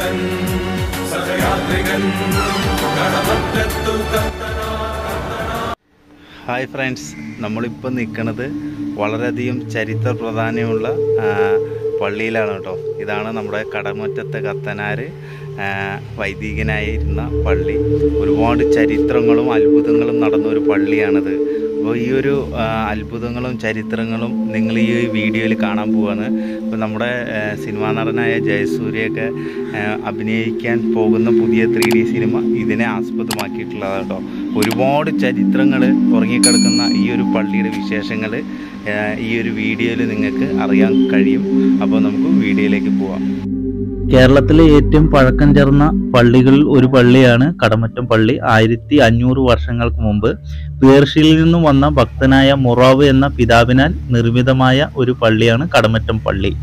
ഭക്തൻ സഹയാത്രികൻ കടമറ്റത്തു കത്തനാ hi friends നമ്മളിപ്പോൾ നിൽക്കുന്നത് വളരെയധികം ചരിത്ര പ്രാധാന്യമുള്ള ആ, പള്ളിയിലാണ് കേട്ടോ ഇതാണ് നമ്മുടെ കടമുറ്റത്തെ കത്തനാര് ആ, വൈദികനായിരുന്ന പള്ളി ഒരുപാട് ചരിത്രങ്ങളും അത്ഭുതങ്ങളും നടന്ന ഒരു പള്ളിയാണിത് അപ്പോൾ ഈ ഒരു ആ, അത്ഭുതങ്ങളും ചരിത്രങ്ങളും നിങ്ങൾ ഈ വീഡിയോയിൽ കാണാൻ പോവാണ് ഇപ്പോൾ നമ്മുടെ ആ, സിനിമാ നടനായ ജയസൂര്യയൊക്കെ ആ, അഭിനയിക്കാൻ പോകുന്ന പുതിയ ത്രീ ഡി സിനിമ ഇതിനെ ആസ്പദമാക്കിയിട്ടുള്ളതാണ് കേട്ടോ ഒരുപാട് ചരിത്രങ്ങൾ ഉറങ്ങിക്കിടക്കുന്ന ഈ ഒരു പള്ളിയുടെ വിശേഷങ്ങൾ ഈ ഒരു വീഡിയോയിൽ നിങ്ങൾക്ക് അറിയാൻ കഴിയും അപ്പോൾ നമുക്ക് വീഡിയോയിലേക്ക് പോവാം കേരളത്തിലെ ഏറ്റവും പഴക്കം ചേർന്ന പള്ളികളിൽ ഒരു പള്ളിയാണ് കടമറ്റം പള്ളി ആയിരത്തി അഞ്ഞൂറ് വർഷങ്ങൾക്ക് മുമ്പ് പേർഷ്യയിൽ നിന്നും വന്ന ഭക്തനായ മൊറാവ് എന്ന പിതാവിനാൽ നിർമ്മിതമായ ഒരു പള്ളിയാണ് കടമറ്റം പള്ളി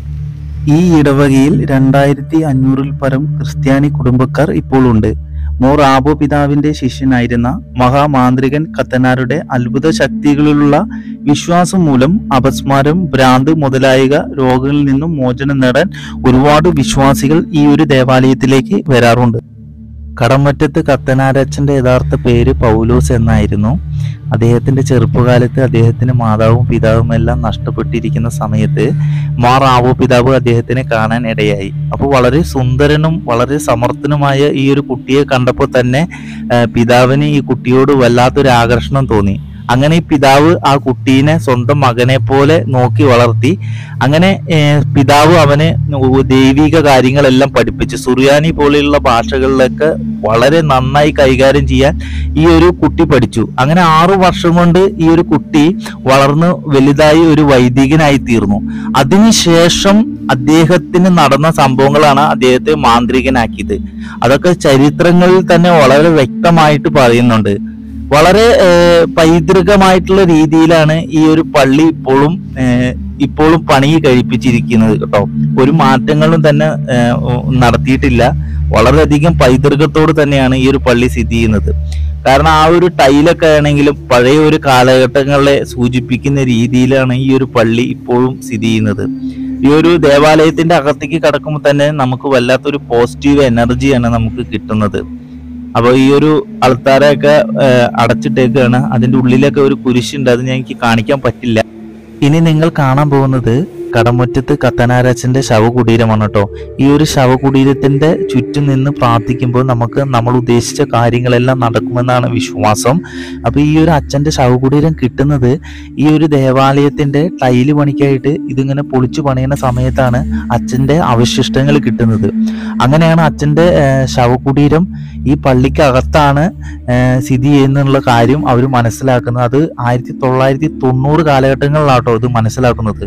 ഈ ഇടവകയിൽ രണ്ടായിരത്തി അഞ്ഞൂറിൽ പരം ക്രിസ്ത്യാനി കുടുംബക്കാർ ഇപ്പോൾ ഉണ്ട് മോർ ആബോ പിതാവിന്റെ ശിഷ്യനായിരുന്ന മഹാമാന്ത്രികൻ കത്തനാരുടെ അത്ഭുത ശക്തികളിലുള്ള വിശ്വാസം മൂലം അപസ്മാരം ഭ്രാന്ത് മുതലായ രോഗങ്ങളിൽ നിന്നും മോചനം നേടാൻ ഒരുപാട് വിശ്വാസികൾ ഈ ഒരു ദേവാലയത്തിലേക്ക് വരാറുണ്ട് കടമറ്റത്ത് കത്തനാരച്ചന്റെ യഥാർത്ഥ പേര് പൗലോസ് എന്നായിരുന്നു അദ്ദേഹത്തിന്റെ ചെറുപ്പകാലത്ത് അദ്ദേഹത്തിന് മാതാവും പിതാവും എല്ലാം നഷ്ടപ്പെട്ടിരിക്കുന്ന സമയത്ത് മാർ ആവോ പിതാവ് അദ്ദേഹത്തിനെ കാണാൻ ഇടയായി അപ്പോൾ വളരെ സുന്ദരനും വളരെ സമർത്ഥനുമായ ഈ ഒരു കുട്ടിയെ കണ്ടപ്പോൾ തന്നെ ആ, പിതാവിന് ഈ കുട്ടിയോട് വല്ലാത്തൊരു ആകർഷണം തോന്നി അങ്ങനെ ഈ പിതാവ് ആ കുട്ടീനെ സ്വന്തം മകനെ പോലെ നോക്കി വളർത്തി അങ്ങനെ ഏർ, പിതാവ് അവനെ ഉ- ദൈവിക കാര്യങ്ങളെല്ലാം പഠിപ്പിച്ചു സുറിയാനി പോലെയുള്ള ഭാഷകളിലൊക്കെ വളരെ നന്നായി കൈകാര്യം ചെയ്യാൻ ഈ ഒരു കുട്ടി പഠിച്ചു അങ്ങനെ ആറു വർഷം കൊണ്ട് ഈ ഒരു കുട്ടി വളർന്ന് വലുതായി ഒരു വൈദികനായി തീർന്നു അതിനുശേഷം അദ്ദേഹത്തിന് നടന്ന സംഭവങ്ങളാണ് അദ്ദേഹത്തെ മാന്ത്രികനാക്കിയത് അതൊക്കെ ചരിത്രങ്ങളിൽ തന്നെ വളരെ വ്യക്തമായിട്ട് പറയുന്നുണ്ട് വളരെ ഏർ, പൈതൃകമായിട്ടുള്ള രീതിയിലാണ് ഈ ഒരു പള്ളി ഇപ്പോഴും ഏർ, ഇപ്പോഴും പണി കഴിപ്പിച്ചിരിക്കുന്നത് കേട്ടോ ഒരു മാറ്റങ്ങളും തന്നെ ഏർ, നടത്തിയിട്ടില്ല വളരെയധികം പൈതൃകത്തോട് തന്നെയാണ് ഈ ഒരു പള്ളി സ്ഥിതി ചെയ്യുന്നത് കാരണം ആ ഒരു ടൈലൊക്കെ ആണെങ്കിലും പഴയ ഒരു കാലഘട്ടങ്ങളെ സൂചിപ്പിക്കുന്ന രീതിയിലാണ് ഈ ഒരു പള്ളി ഇപ്പോഴും സ്ഥിതി ചെയ്യുന്നത് ഈ ഒരു ദേവാലയത്തിന്റെ അകത്തേക്ക് കടക്കുമ്പോൾ തന്നെ നമുക്ക് വല്ലാത്തൊരു പോസിറ്റീവ് എനർജിയാണ് നമുക്ക് കിട്ടുന്നത് അപ്പോൾ ഈ ഒരു അൾത്താരയൊക്കെ ഏഹ്, അടച്ചിട്ടേക്കാണ് അതിന്റെ ഉള്ളിലൊക്കെ ഒരു കുരിശുണ്ട് അത് ഞാൻ എനിക്ക് കാണിക്കാൻ പറ്റില്ല ഇനി നിങ്ങൾ കാണാൻ പോകുന്നത് കടമുറ്റത്ത് കത്തനാരാച്ചന്റെ ശവകുടീരമാണ് കേട്ടോ ഈ ഒരു ശവകുടീരത്തിന്റെ ചുറ്റും നിന്ന് പ്രാർത്ഥിക്കുമ്പോൾ നമുക്ക് നമ്മൾ ഉദ്ദേശിച്ച കാര്യങ്ങളെല്ലാം നടക്കുമെന്നാണ് വിശ്വാസം അപ്പൊ ഈ ഒരു അച്ഛന്റെ ശവകുടീരം കിട്ടുന്നത് ഈ ഒരു ദേവാലയത്തിന്റെ ടൈല് പണിക്കായിട്ട് ഇതിങ്ങനെ പൊളിച്ചു പണിയുന്ന സമയത്താണ് അച്ഛന്റെ അവശിഷ്ടങ്ങൾ കിട്ടുന്നത് അങ്ങനെയാണ് അച്ഛന്റെ ഏഹ്, ശവകുടീരം ഈ പള്ളിക്കകത്താണ് ഏഹ്, സ്ഥിതി ചെയ്യുന്നുള്ള കാര്യം അവർ മനസ്സിലാക്കുന്നത് അത് ആയിരത്തി തൊള്ളായിരത്തി തൊണ്ണൂറ് കാലഘട്ടങ്ങളിലാട്ടോ ഇത് മനസ്സിലാക്കുന്നത്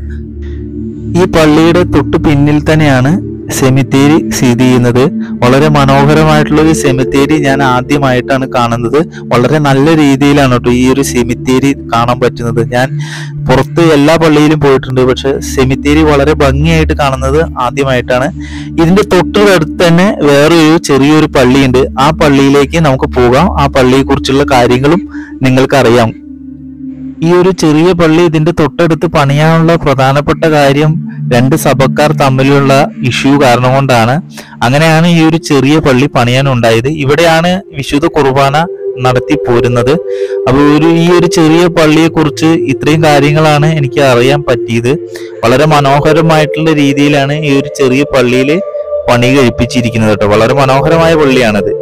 ഈ പള്ളിയുടെ തൊട്ട് പിന്നിൽ തന്നെയാണ് സെമിത്തേരി സ്ഥിതി ചെയ്യുന്നത് വളരെ മനോഹരമായിട്ടുള്ള ഒരു സെമിത്തേരി ഞാൻ ആദ്യമായിട്ടാണ് കാണുന്നത് വളരെ നല്ല രീതിയിലാണ് കേട്ടോ ഈ ഒരു സെമിത്തേരി കാണാൻ പറ്റുന്നത് ഞാൻ പുറത്ത് എല്ലാ പള്ളിയിലും പോയിട്ടുണ്ട് പക്ഷെ സെമിത്തേരി വളരെ ഭംഗിയായിട്ട് കാണുന്നത് ആദ്യമായിട്ടാണ് ഇതിന്റെ തൊട്ടടുത്ത് തന്നെ വേറൊരു ചെറിയൊരു പള്ളിയുണ്ട് ആ പള്ളിയിലേക്ക് നമുക്ക് പോകാം ആ പള്ളിയെ കുറിച്ചുള്ള കാര്യങ്ങളും നിങ്ങൾക്ക് അറിയാം ഈ ഒരു ചെറിയ പള്ളി ഇതിന്റെ തൊട്ടടുത്ത് പണിയാനുള്ള പ്രധാനപ്പെട്ട കാര്യം രണ്ട് സഭക്കാർ തമ്മിലുള്ള ഇഷ്യൂ കാരണം കൊണ്ടാണ് അങ്ങനെയാണ് ഈ ഒരു ചെറിയ പള്ളി പണിയാൻ ഉണ്ടായത് ഇവിടെയാണ് വിശുദ്ധ കുർബാന നടത്തി പോരുന്നത് അപ്പോൾ ഒരു ഈ ഒരു ചെറിയ പള്ളിയെ കുറിച്ച് ഇത്രയും കാര്യങ്ങളാണ് എനിക്ക് അറിയാൻ പറ്റിയത് വളരെ മനോഹരമായിട്ടുള്ള രീതിയിലാണ് ഈ ഒരു ചെറിയ പള്ളിയിൽ പണി കഴിപ്പിച്ചിരിക്കുന്നത് കേട്ടോ വളരെ മനോഹരമായ പള്ളിയാണത്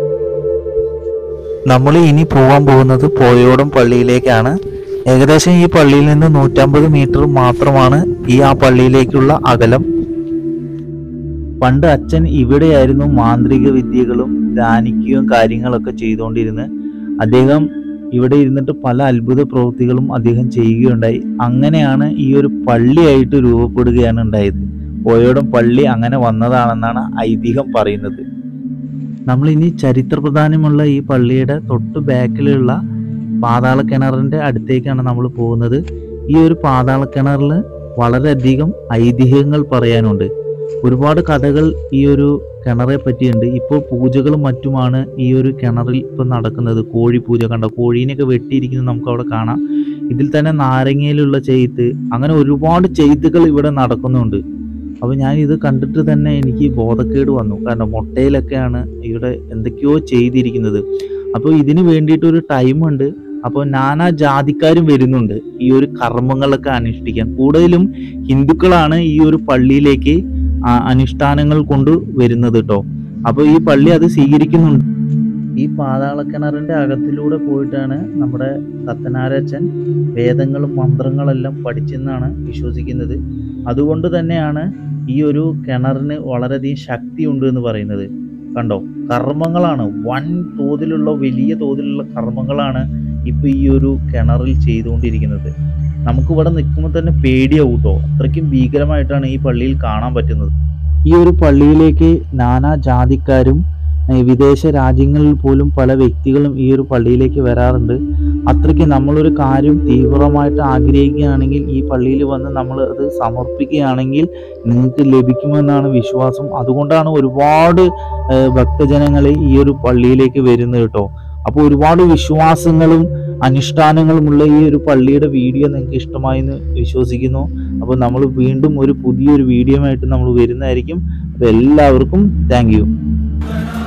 നമ്മൾ ഇനി പോകാൻ പോകുന്നത് പോയോടം പള്ളിയിലേക്കാണ് ഏകദേശം ഈ പള്ളിയിൽ നിന്ന് നൂറ്റമ്പത് മീറ്റർ മാത്രമാണ് ഈ ആ പള്ളിയിലേക്കുള്ള അകലം പണ്ട് അച്ഛൻ ഇവിടെയായിരുന്നു മാന്ത്രിക വിദ്യകളും ധ്യാനിക്കുകയും കാര്യങ്ങളൊക്കെ ചെയ്തുകൊണ്ടിരുന്നത് അദ്ദേഹം ഇവിടെ ഇരുന്നിട്ട് പല അത്ഭുത പ്രവൃത്തികളും അദ്ദേഹം ചെയ്യുകയുണ്ടായി അങ്ങനെയാണ് ഈ ഒരു പള്ളിയായിട്ട് രൂപപ്പെടുകയാണ് ഉണ്ടായത് പോയോടം പള്ളി അങ്ങനെ വന്നതാണെന്നാണ് ഐതിഹ്യം പറയുന്നത് നമ്മൾ ഇനി ചരിത്ര പ്രാധാന്യമുള്ള ഈ പള്ളിയുടെ തൊട്ട് ബാക്കിലുള്ള പാതാള കിണറിന്റെ അടുത്തേക്കാണ് നമ്മൾ പോകുന്നത് ഈ ഒരു പാതാള കിണറിൽ വളരെയധികം ഐതിഹ്യങ്ങൾ പറയാനുണ്ട് ഒരുപാട് കഥകൾ ഈ ഒരു കിണറെ പറ്റിയുണ്ട് ഇപ്പോൾ പൂജകളും മറ്റുമാണ് ഈ ഒരു കിണറിൽ ഇപ്പം നടക്കുന്നത് കോഴി പൂജ കണ്ട കോഴീനെയൊക്കെ വെട്ടിയിരിക്കുന്നത് നമുക്ക് അവിടെ കാണാം ഇതിൽ തന്നെ നാരങ്ങയിലുള്ള ചെയ്ത്ത് അങ്ങനെ ഒരുപാട് ചെയ്ത്തുകൾ ഇവിടെ നടക്കുന്നുണ്ട് അപ്പോൾ ഞാൻ ഇത് കണ്ടിട്ട് തന്നെ എനിക്ക് ബോധക്കേട് വന്നു കാരണം മുട്ടയിലൊക്കെയാണ് ഇവിടെ എന്തൊക്കെയോ ചെയ്തിരിക്കുന്നത് അപ്പോൾ ഇതിന് വേണ്ടിയിട്ടൊരു ടൈമുണ്ട് അപ്പോൾ നാനാ ജാതിക്കാരും വരുന്നുണ്ട് ഈ ഒരു കർമ്മങ്ങളൊക്കെ അനുഷ്ഠിക്കാൻ കൂടുതലും ഹിന്ദുക്കളാണ് ഈ ഒരു പള്ളിയിലേക്ക് ആ അനുഷ്ഠാനങ്ങൾ കൊണ്ട് വരുന്നത് കേട്ടോ അപ്പോൾ ഈ പള്ളി അത് സ്വീകരിക്കുന്നുണ്ട് ഈ പാതാളക്കിണറിന്റെ അകത്തിലൂടെ പോയിട്ടാണ് നമ്മുടെ കത്തനാരച്ചൻ വേദങ്ങളും മന്ത്രങ്ങളെല്ലാം പഠിച്ചെന്നാണ് വിശ്വസിക്കുന്നത് അതുകൊണ്ട് തന്നെയാണ് ഈ ഒരു കിണറിന് വളരെയധികം ശക്തിയുണ്ട് എന്ന് പറയുന്നത് കണ്ടോ കർമ്മങ്ങളാണ് വൻ തോതിലുള്ള വലിയ തോതിലുള്ള കർമ്മങ്ങളാണ് ഇപ്പൊ ഈ ഒരു കിണറിൽ ചെയ്തുകൊണ്ടിരിക്കുന്നത് നമുക്ക് ഇവിടെ നിൽക്കുമ്പോൾ തന്നെ പേടിയാവും കേട്ടോ അത്രയ്ക്കും ഭീകരമായിട്ടാണ് ഈ പള്ളിയിൽ കാണാൻ പറ്റുന്നത് ഈ ഒരു പള്ളിയിലേക്ക് നാനാ ജാതിക്കാരും ഏഹ് വിദേശ രാജ്യങ്ങളിൽ പോലും പല വ്യക്തികളും ഈ ഒരു പള്ളിയിലേക്ക് വരാറുണ്ട് അത്രയ്ക്ക് നമ്മളൊരു കാര്യം തീവ്രമായിട്ട് ആഗ്രഹിക്കുകയാണെങ്കിൽ ഈ പള്ളിയിൽ വന്ന് നമ്മൾ അത് സമർപ്പിക്കുകയാണെങ്കിൽ നിങ്ങൾക്ക് ലഭിക്കുമെന്നാണ് വിശ്വാസം അതുകൊണ്ടാണ് ഒരുപാട് ഏഹ് ഭക്തജനങ്ങൾ ഈ ഒരു പള്ളിയിലേക്ക് വരുന്നത് കേട്ടോ അപ്പോൾ ഒരുപാട് വിശ്വാസങ്ങളും അനുഷ്ഠാനങ്ങളുമുള്ള ഈ ഒരു പള്ളിയുടെ വീഡിയോ നിങ്ങൾക്ക് ഇഷ്ടമായി എന്ന് വിശ്വസിക്കുന്നു അപ്പോൾ നമ്മൾ വീണ്ടും ഒരു പുതിയൊരു വീഡിയോ ആയിട്ട് നമ്മൾ വരുന്നതായിരിക്കും അപ്പോൾ എല്ലാവർക്കും താങ്ക് യു കത്തനാർ